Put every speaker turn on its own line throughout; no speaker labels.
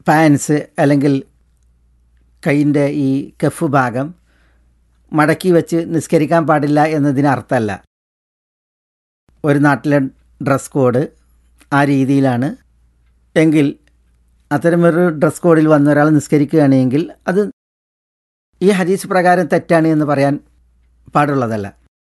pants അല്ലെങ്കിൽ കൈയിൻ്റെ ഈ കഫ് ഭാഗം മടക്കി വെച്ച് നിസ്കരിക്കാൻ പാടില്ല എന്നതിന് അർത്ഥമല്ല ഒരു നാട്ടിലെ ഡ്രസ് കോഡ് ആ രീതിയിലാണ് എങ്കിൽ അത്തരമൊരു ഡ്രസ് കോഡിൽ വന്ന ഒരാൾ നിസ്കരിക്കുകയാണെങ്കിൽ അത് ഈ ഹദീസ് പ്രകാരം തെറ്റാണ് എന്ന് പറയാൻ പാടുള്ളതല്ല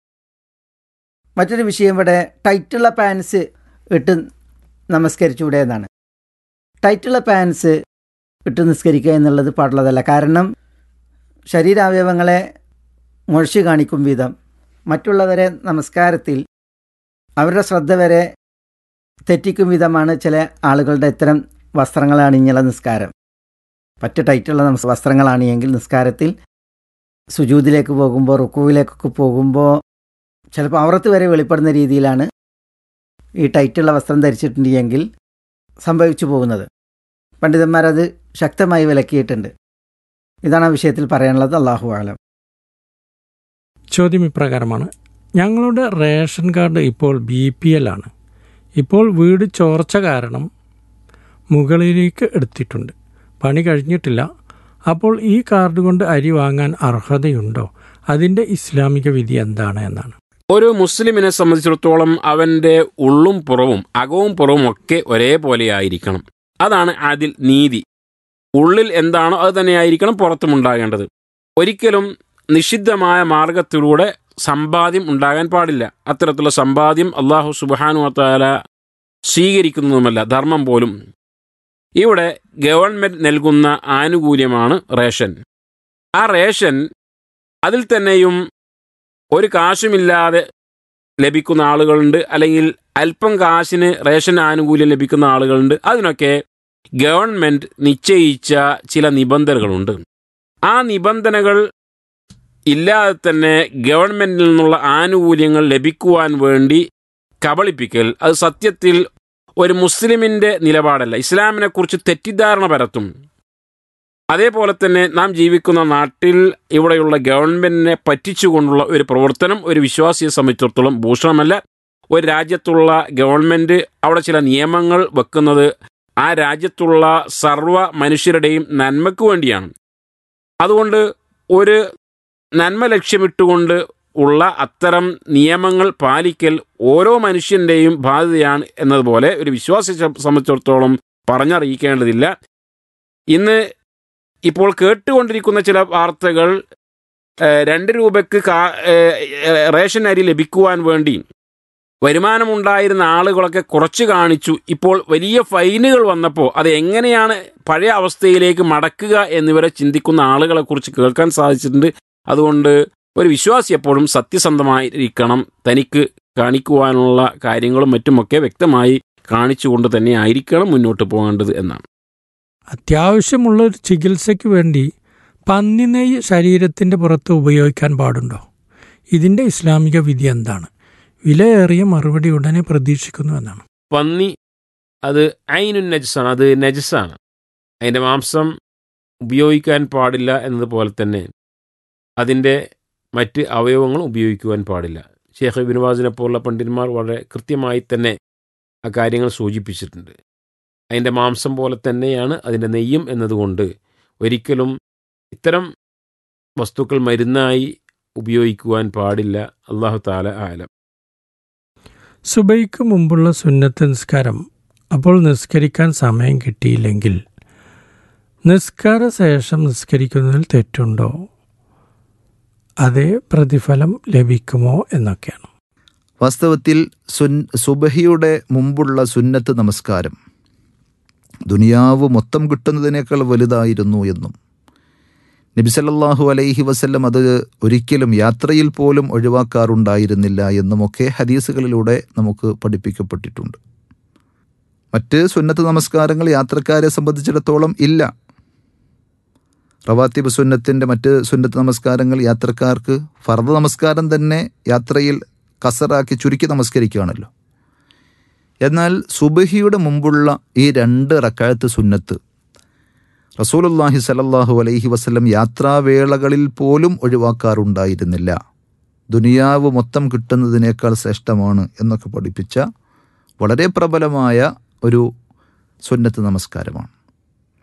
മറ്റൊരു വിഷയം ഇവിടെ ടൈറ്റുള്ള പാൻസ് ഇട്ട് നമസ്കരിച്ചൂടെ എന്നാണ് ടൈറ്റുള്ള പാൻസ് ഇട്ട് നിസ്കരിക്കുക എന്നുള്ളത് പാടുള്ളതല്ല കാരണം ശരീരാവയവങ്ങളെ മുഴച്ചു കാണിക്കും വിധം മറ്റുള്ളവരെ നമസ്കാരത്തിൽ അവരുടെ ശ്രദ്ധ വരെ തെറ്റിക്കും വിധമാണ് ചില ആളുകളുടെ ഇത്തരം വസ്ത്രങ്ങൾ അണിഞ്ഞുള്ള നിസ്കാരം പറ്റ ടൈറ്റുള്ള നമസ് വസ്ത്രങ്ങളാണെങ്കിൽ നിസ്കാരത്തിൽ സുജൂതിലേക്ക് പോകുമ്പോൾ റുക്കുവിലേക്കൊക്കെ പോകുമ്പോൾ ചിലപ്പോൾ അവറത്ത് വരെ വെളിപ്പെടുന്ന രീതിയിലാണ് ഈ ടൈറ്റുള്ള വസ്ത്രം ധരിച്ചിട്ടുണ്ടെങ്കിൽ സംഭവിച്ചു പോകുന്നത് പണ്ഡിതന്മാരത് ശക്തമായി വിലക്കിയിട്ടുണ്ട് ഇതാണ് ആ വിഷയത്തിൽ പറയാനുള്ളത് അള്ളാഹു ആലം
ചോദ്യം ഇപ്രകാരമാണ് ഞങ്ങളുടെ റേഷൻ കാർഡ് ഇപ്പോൾ ബി പി എൽ ആണ് ഇപ്പോൾ വീട് ചോർച്ച കാരണം മുകളിലേക്ക് എടുത്തിട്ടുണ്ട് പണി കഴിഞ്ഞിട്ടില്ല അപ്പോൾ ഈ കാർഡ് കൊണ്ട് അരി വാങ്ങാൻ അർഹതയുണ്ടോ അതിൻ്റെ ഇസ്ലാമിക വിധി എന്താണ് എന്നാണ്
ഒരു മുസ്ലിമിനെ സംബന്ധിച്ചിടത്തോളം അവന്റെ ഉള്ളും പുറവും അകവും പുറവും ഒക്കെ ഒരേപോലെ ആയിരിക്കണം അതാണ് അതിൽ നീതി ഉള്ളിൽ എന്താണോ അത് തന്നെയായിരിക്കണം പുറത്തും ഉണ്ടാകേണ്ടത് ഒരിക്കലും നിഷിദ്ധമായ മാർഗത്തിലൂടെ സമ്പാദ്യം ഉണ്ടാകാൻ പാടില്ല അത്തരത്തിലുള്ള സമ്പാദ്യം അള്ളാഹു സുബാനു താല സ്വീകരിക്കുന്നതുമല്ല ധർമ്മം പോലും ഇവിടെ ഗവൺമെന്റ് നൽകുന്ന ആനുകൂല്യമാണ് റേഷൻ ആ റേഷൻ അതിൽ തന്നെയും ഒരു കാശുമില്ലാതെ ലഭിക്കുന്ന ആളുകളുണ്ട് അല്ലെങ്കിൽ അല്പം കാശിന് റേഷൻ ആനുകൂല്യം ലഭിക്കുന്ന ആളുകളുണ്ട് അതിനൊക്കെ ഗവൺമെന്റ് നിശ്ചയിച്ച ചില നിബന്ധനകളുണ്ട് ആ നിബന്ധനകൾ ഇല്ലാതെ തന്നെ ഗവൺമെന്റിൽ നിന്നുള്ള ആനുകൂല്യങ്ങൾ ലഭിക്കുവാൻ വേണ്ടി കബളിപ്പിക്കൽ അത് സത്യത്തിൽ ഒരു മുസ്ലിമിന്റെ നിലപാടല്ല ഇസ്ലാമിനെ കുറിച്ച് തെറ്റിദ്ധാരണ പരത്തും അതേപോലെ തന്നെ നാം ജീവിക്കുന്ന നാട്ടിൽ ഇവിടെയുള്ള ഗവൺമെന്റിനെ പറ്റിച്ചുകൊണ്ടുള്ള ഒരു പ്രവർത്തനം ഒരു വിശ്വാസിയെ സംബന്ധിച്ചിടത്തോളം ഭൂഷണമല്ല ഒരു രാജ്യത്തുള്ള ഗവൺമെന്റ് അവിടെ ചില നിയമങ്ങൾ വെക്കുന്നത് ആ രാജ്യത്തുള്ള സർവ്വ മനുഷ്യരുടെയും നന്മയ്ക്ക് വേണ്ടിയാണ് അതുകൊണ്ട് ഒരു നന്മ ലക്ഷ്യമിട്ടുകൊണ്ട് ഉള്ള അത്തരം നിയമങ്ങൾ പാലിക്കൽ ഓരോ മനുഷ്യന്റെയും ബാധ്യതയാണ് എന്നതുപോലെ ഒരു വിശ്വാസിയെ സംബന്ധിച്ചിടത്തോളം പറഞ്ഞറിയിക്കേണ്ടതില്ല ഇന്ന് ഇപ്പോൾ കേട്ടുകൊണ്ടിരിക്കുന്ന ചില വാർത്തകൾ രണ്ട് രൂപയ്ക്ക് കാ റേഷൻ അരി ലഭിക്കുവാൻ വേണ്ടി വരുമാനമുണ്ടായിരുന്ന ആളുകളൊക്കെ കുറച്ച് കാണിച്ചു ഇപ്പോൾ വലിയ ഫൈനുകൾ വന്നപ്പോൾ അത് എങ്ങനെയാണ് പഴയ അവസ്ഥയിലേക്ക് മടക്കുക എന്നിവരെ ചിന്തിക്കുന്ന ആളുകളെക്കുറിച്ച് കേൾക്കാൻ സാധിച്ചിട്ടുണ്ട് അതുകൊണ്ട് ഒരു വിശ്വാസി എപ്പോഴും സത്യസന്ധമായിരിക്കണം തനിക്ക് കാണിക്കുവാനുള്ള കാര്യങ്ങളും മറ്റുമൊക്കെ വ്യക്തമായി കാണിച്ചുകൊണ്ട് തന്നെ ആയിരിക്കണം മുന്നോട്ട് പോകേണ്ടത് എന്നാണ്
അത്യാവശ്യമുള്ള ഒരു ചികിത്സയ്ക്ക് വേണ്ടി പന്നിനെയ്യ് ശരീരത്തിൻ്റെ പുറത്ത് ഉപയോഗിക്കാൻ പാടുണ്ടോ ഇതിൻ്റെ ഇസ്ലാമിക വിധി എന്താണ് വിലയേറിയ മറുപടി ഉടനെ പ്രതീക്ഷിക്കുന്നു എന്നാണ്
പന്നി അത് ഐനു നജസാണ് അത് നജസാണ് അതിൻ്റെ മാംസം ഉപയോഗിക്കാൻ പാടില്ല എന്നതുപോലെ തന്നെ അതിൻ്റെ മറ്റ് അവയവങ്ങൾ ഉപയോഗിക്കുവാൻ പാടില്ല ഷേഖ് ബിനുവാസിനെ പോലുള്ള പണ്ഡിതന്മാർ വളരെ കൃത്യമായി തന്നെ ആ കാര്യങ്ങൾ സൂചിപ്പിച്ചിട്ടുണ്ട് അതിൻ്റെ മാംസം പോലെ തന്നെയാണ് അതിൻ്റെ നെയ്യും എന്നതുകൊണ്ട് ഒരിക്കലും ഇത്തരം വസ്തുക്കൾ മരുന്നായി ഉപയോഗിക്കുവാൻ പാടില്ല അള്ളാഹു താല ആലം
സുബൈക്ക് മുമ്പുള്ള സുന്നത്ത് നിസ്കാരം അപ്പോൾ നിസ്കരിക്കാൻ സമയം കിട്ടിയില്ലെങ്കിൽ നിസ്കാര ശേഷം നിസ്കരിക്കുന്നതിൽ തെറ്റുണ്ടോ അതേ പ്രതിഫലം ലഭിക്കുമോ എന്നൊക്കെയാണ്
വാസ്തവത്തിൽ സുൻ സുബഹിയുടെ മുമ്പുള്ള സുന്നത്ത് നമസ്കാരം ദുനിയാവ് മൊത്തം കിട്ടുന്നതിനേക്കാൾ വലുതായിരുന്നു എന്നും നബിസല്ലാഹു അലൈഹി വസല്ലം അത് ഒരിക്കലും യാത്രയിൽ പോലും ഒഴിവാക്കാറുണ്ടായിരുന്നില്ല എന്നുമൊക്കെ ഹദീസുകളിലൂടെ നമുക്ക് പഠിപ്പിക്കപ്പെട്ടിട്ടുണ്ട് മറ്റ് സുന്നത്ത് നമസ്കാരങ്ങൾ യാത്രക്കാരെ സംബന്ധിച്ചിടത്തോളം ഇല്ല റവാത്തിബ് സുന്നത്തിൻ്റെ മറ്റ് സുന്നത്ത് നമസ്കാരങ്ങൾ യാത്രക്കാർക്ക് ഫർദ നമസ്കാരം തന്നെ യാത്രയിൽ കസറാക്കി ചുരുക്കി നമസ്കരിക്കുകയാണല്ലോ എന്നാൽ സുബഹിയുടെ മുമ്പുള്ള ഈ രണ്ട് റക്കായത്ത് സുന്നത്ത് റസൂലുല്ലാഹി സലല്ലാഹു അലൈഹി വസ്ലം യാത്രാവേളകളിൽ പോലും ഒഴിവാക്കാറുണ്ടായിരുന്നില്ല ദുനിയാവ് മൊത്തം കിട്ടുന്നതിനേക്കാൾ ശ്രേഷ്ഠമാണ് എന്നൊക്കെ പഠിപ്പിച്ച വളരെ പ്രബലമായ ഒരു സുന്നത്ത് നമസ്കാരമാണ്